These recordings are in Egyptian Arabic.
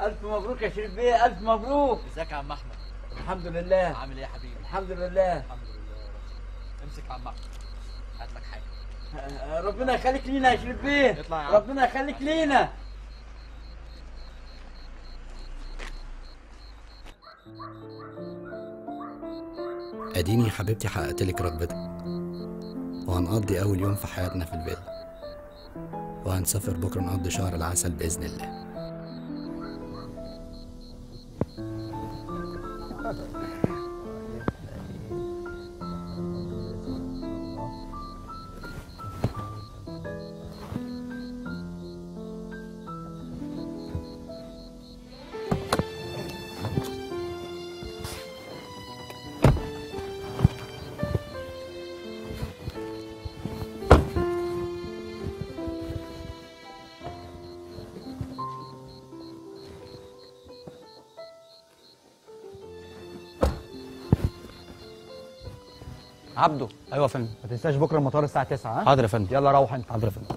الف مبروك يا شريف بيه الف مبروك ازيك يا عم احمد الحمد لله عامل ايه يا حبيبي الحمد لله الحمد لله امسك يا عم احمد هات لك حاجه آه، ربنا يخليك لينا يا شريف بيه اطلع يا عم. ربنا يخليك لينا اديني يا حبيبتي حققت لك رغبتك وهنقضي اول يوم في حياتنا في الفيلا وهنسافر بكره نقضي شهر العسل باذن الله عبده ايوه يا فندم ما تنساش بكره المطار الساعه 9 ها حاضر يا فندم يلا روح انت حاضر يا فندم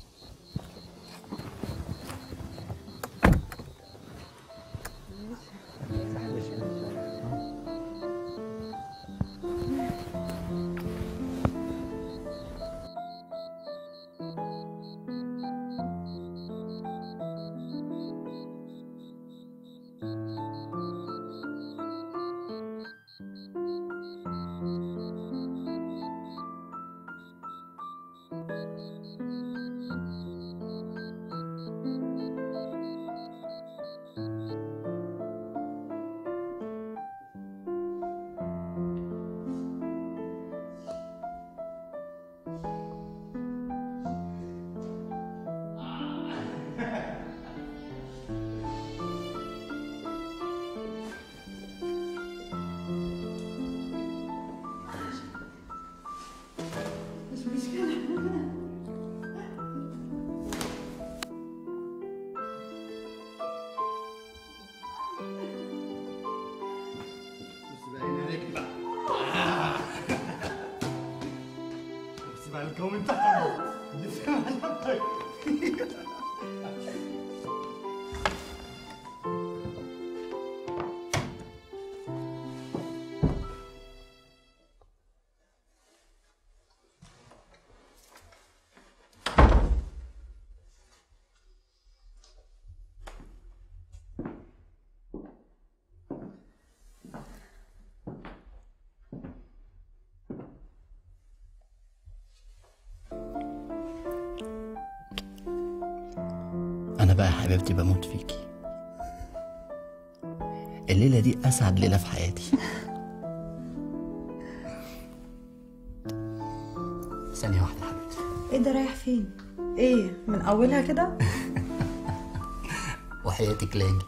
بص بقى هنا عليك بقى بص بقى الكومنت دي فين عجبتك انا بقى يا حبيبتي بموت فيكي الليله دي اسعد ليله في حياتي ثانيه واحده يا حبيبتي ايه ده رايح فين؟ ايه من اولها كده؟ وحياتك لاجي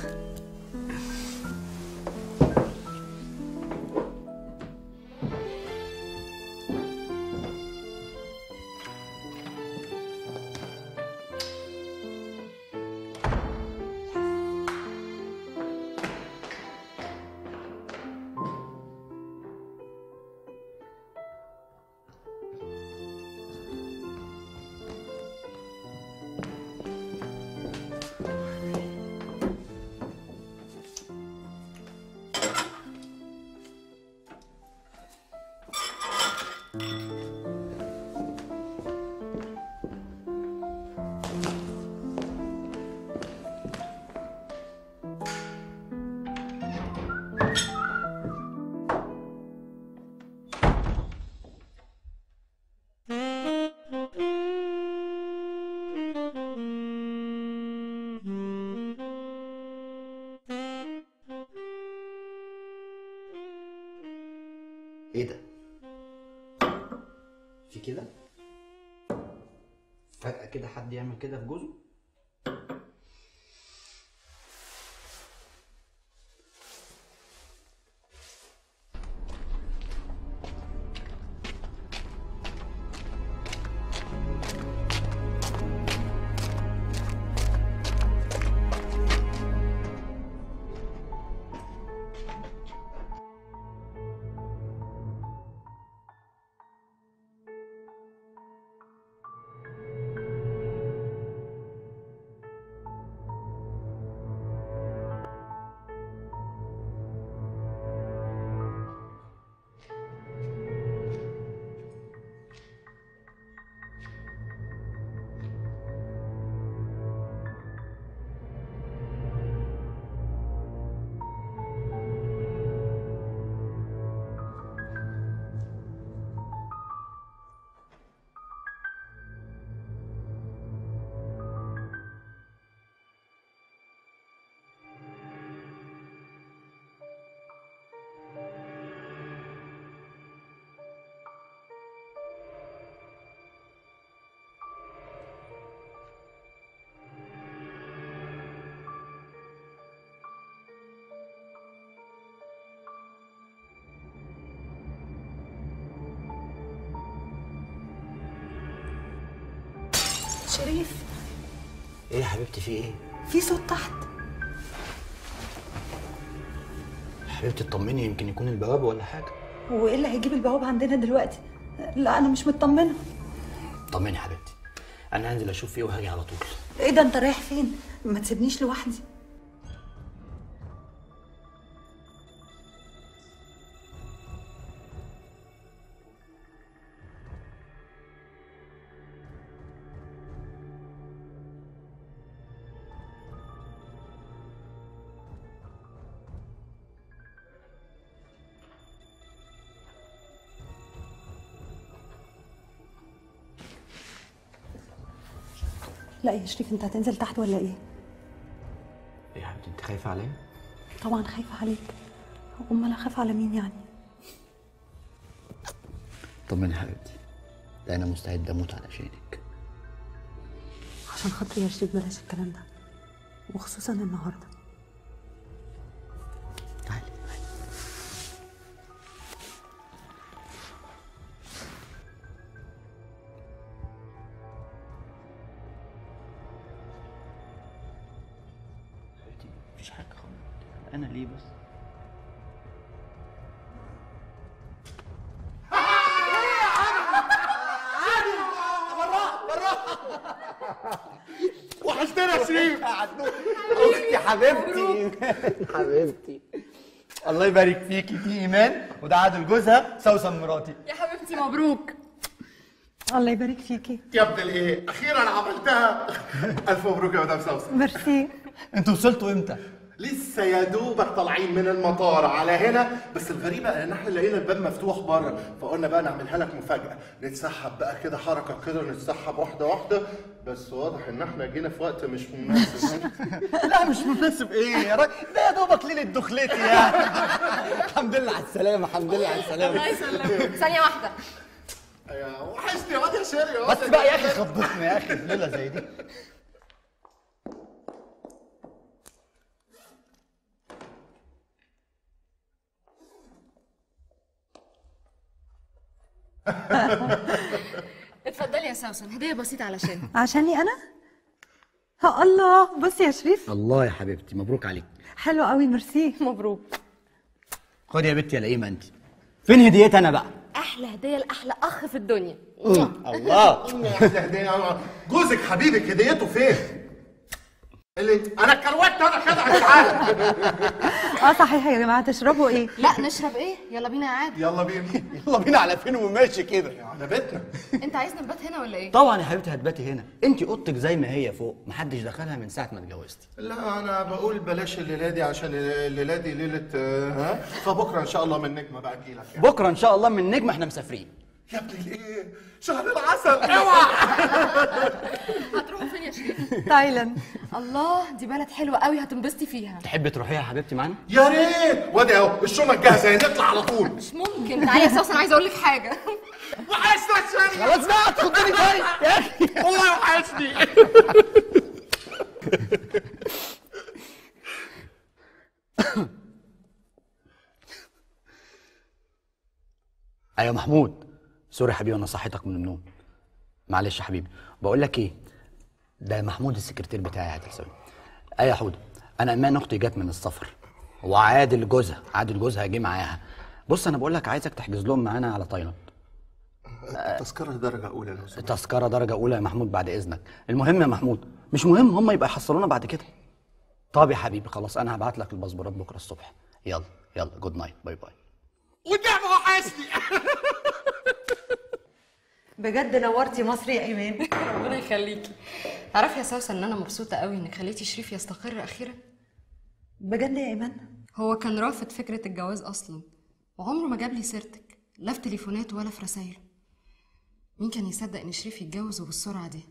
ايه ده في كده فجأة كده حد يعمل كده في جوزه شريف ايه يا حبيبتي في ايه في صوت تحت يا حبيبتي اطمني يمكن يكون البواب ولا حاجه وايه اللي هيجيب البواب عندنا دلوقتي لا انا مش مطمنه طمني يا حبيبتي انا هنزل اشوف فيه وهاجي على طول ايه ده انت رايح فين ما تسيبنيش لوحدي لا يا شريف انت هتنزل تحت ولا ايه ايه يا حبيبتي انت خايفه عليا طبعا خايفه عليك امال اخاف على مين يعني طمني يا حبيبتي ده انا مستعد اموت علشانك عشان خاطري يا شريف بلاش الكلام ده وخصوصا النهارده تعالي حبيبتي مفيش حاجه خالص انا ليه بس وحشتنا يا شريف اختي حبيبتي حبيبتي الله يبارك فيكي دي ايمان وده عادل جوزها سوسن مراتي يا حبيبتي مبروك الله يبارك فيكي يا ابن الايه اخيرا عملتها الف مبروك يا مدام سوسن ميرسي انتوا وصلتوا امتى؟ لسه يا دوبك طالعين من المطار على هنا بس الغريبه ان احنا لقينا الباب مفتوح بره فقلنا بقى نعملها لك مفاجاه نتسحب بقى كده حركه كده نتسحب واحده واحده بس واضح ان احنا جينا في وقت مش مناسب لا مش مناسب ايه يا راجل ده يا دوبك ليله دخلتي يعني الحمد لله على السلامه الحمد لله على السلامه الله يسلمك ثانية واحدة يا وحشني يا واد يا شيري يا واد بس بقى يا اخي خضتني يا اخي في ليله زي دي اتفضلي يا سوسن هدية بسيطة علشان عشاني انا ها الله بص يا شريف الله يا حبيبتي مبروك عليك حلو قوي ميرسي مبروك خد يا بنتي يا لئيمه انت فين هديتي انا بقى أحلى هدية لأحلى أخ في الدنيا الله جوزك حبيبك هديته فين؟ اللي انا كروت انا كده تعالى اه صحيح يا جماعه تشربوا ايه لا نشرب إيه يلا بينا يا عادل يلا بينا يلا بينا على فين وماشي كده على بيتنا أنت عايزنا نبات هنا ولا إيه؟ طبعا يا حبيبتي هتباتي هنا انت اوضتك زي ما هي فوق محدش دخلها من ساعه ما اتجوزتي لا انا بقول بلاش الليله دي عشان الليله دي ليله آه، ها فبكره ان شاء الله من نجمه بقى اجي لك يعني. بكره ان شاء الله من نجم احنا مسافرين يا ابني الايه شهر العسل اوعى هتروحوا فين يا شريف؟ تايلاند الله دي بلد حلوة قوي هتنبسطي فيها تحبي تروحيها يا حبيبتي معانا يا ريت وادي اهو الشنط جاهزه نطلع على طول مش ممكن تعالي يا سوسن عايزة أقول لك حاجة وحشنا الشنط خلاص بقى تاخدني طيب يا اخي والله وحشني ايوه محمود سوري يا حبيبي انا صحيتك من النوم معلش يا حبيبي بقول لك ايه ده محمود السكرتير بتاعي عادل سوري ايوه يا حوده انا امان اختي جت من السفر وعادل جوزها عادل جوزها جه معاها بص انا بقول لك عايزك تحجز لهم معانا على تايلاند تذكره درجه اولى لو سمحت تذكره درجه اولى يا محمود بعد اذنك المهم يا محمود مش مهم هم يبقى يحصلونا بعد كده طب يا حبيبي خلاص انا هبعت لك الباسبورات بكره الصبح يلا يلا جود نايت باي باي والنعمه وحشني بجد نورتي مصر يا ايمان ربنا يخليكي تعرفي يا سوسن إن أنا مبسوطة قوي إنك خليتي شريف يستقر أخيرا بجد يا ايمان هو كان رافض فكرة الجواز أصلا وعمره ما جاب لي سيرتك لا في تليفونات ولا في رسايله مين كان يصدق إن شريف يتجوز وبالسرعة دي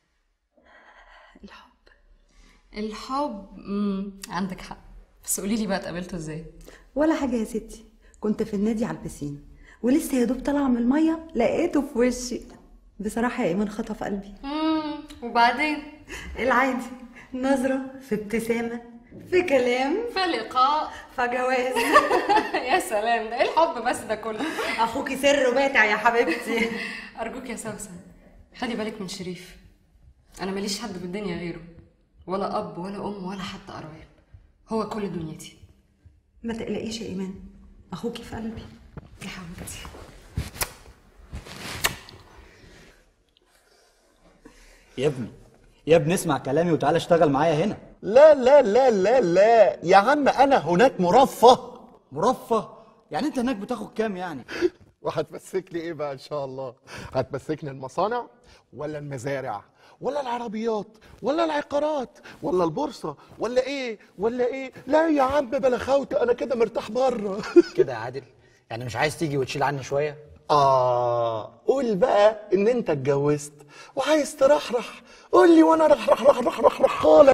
الحب الحب امم عندك حق بس قولي لي بقى اتقابلتوا ازاي ولا حاجه يا ستي كنت في النادي على البسين ولسه يا دوب طالعه من الميه لقيته في وشي بصراحه يا ايمان خطف قلبي امم وبعدين العادي نظره في ابتسامه في كلام في لقاء فجواز يا سلام ده ايه الحب بس ده كله اخوكي سر باتع يا حبيبتي ارجوك يا سوسن خلي بالك من شريف انا ماليش حد في الدنيا غيره ولا اب ولا ام ولا حتى قرايب هو كل دنيتي ما تقلقيش يا ايمان اخوكي في قلبي يا حبيبتي يا ابني يا ابني اسمع كلامي وتعالى اشتغل معايا هنا لا لا لا لا لا يا عم انا هناك مرفه مرفه يعني انت هناك بتاخد كام يعني وهتمسك لي ايه بقى ان شاء الله هتمسكني المصانع ولا المزارع ولا العربيات ولا العقارات ولا البورصه ولا ايه ولا ايه لا يا عم بلا خوته انا كده مرتاح بره كده يا عادل يعني مش عايز تيجي وتشيل عني شويه اه قول بقى ان انت اتجوزت وعايز ترحرح قول لي وانا رح رح رح رح رح رح خالص